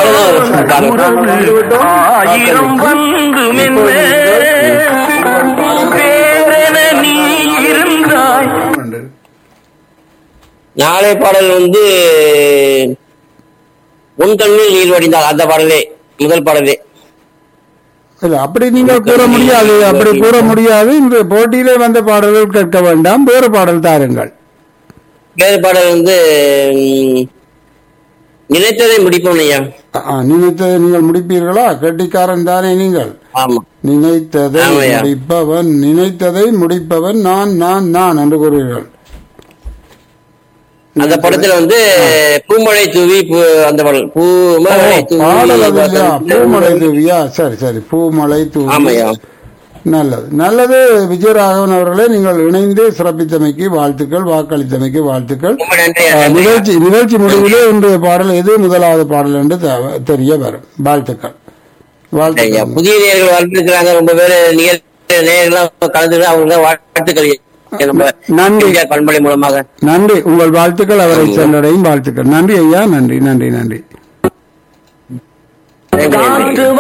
ஆயிரம் வந்து மென்ன பேரென நீ இருந்தாய் என்று. நாளை பாடல் வந்து உன் கண்ணில் நீர் வடிந்தால் அந்த பாடலே முதல் பாடலே இல்ல அப்படி நீங்கள் கூற முடியாது அப்படி கூற முடியாது இந்த போட்டியிலே வந்த பாடல்கள் கேட்க வேண்டாம் வேறு பாடல் தாருங்கள் வேறு பாடல் வந்து ம், நினைத்ததை முடிப்போம் ஐயா ஆ, நினைத்ததை நீங்கள் முடிப்பீர்களா கெட்டிக்காரன் தானே நீங்கள் ஆமா நினைத்ததை ஆமாய்யா. முடிப்பவன் நினைத்ததை முடிப்பவன் நான் நான் நான் என்று கூறுவீர்கள் அந்த படத்துல வந்து பூமழை தூவி பூ- அந்த பாடல் பூமழை தூவி பாடல் அது இல்லையா? பூமலை தூவியா சரி சரி பூமலை தூவி ஆமாய்யா நல்லது நல்லது விஜயராகவன் அவர்களே நீங்கள் இணைந்து சிறப்பித்தமைக்கு வாழ்த்துக்கள் வாக்களித்தமைக்கு வாழ்த்துக்கள் ரொம்ப நன்றி ஆ, நிகழ்ச்சி நிகழ்ச்சி முடிவிலே இன்றைய பாடல் எது முதலாவது பாடல் என்று தெ- தெரிய வரும் வாழ்த்துக்கள் ஐயா வாழ்த்துக்கள் புதிய நேயர்கள் வந்திருக்கிறாங்க ரொம்ப பேரு நிகழ்ச்சி நேயர்கள்லாம் கலந்துட்டு அவங்களுக்கு வாழ்த்துக்கள் நம்ம நன்றி. எம்ஜிஆர் பண்பலை மூலமாக நன்றி உங்கள் வாழ்த்துக்கள் அவரை சென்றடையும் வாழ்த்துக்கள் நன்றி ஐயா நன்றி நன்றி நன்றி நன்றி, நன்றி. காற்று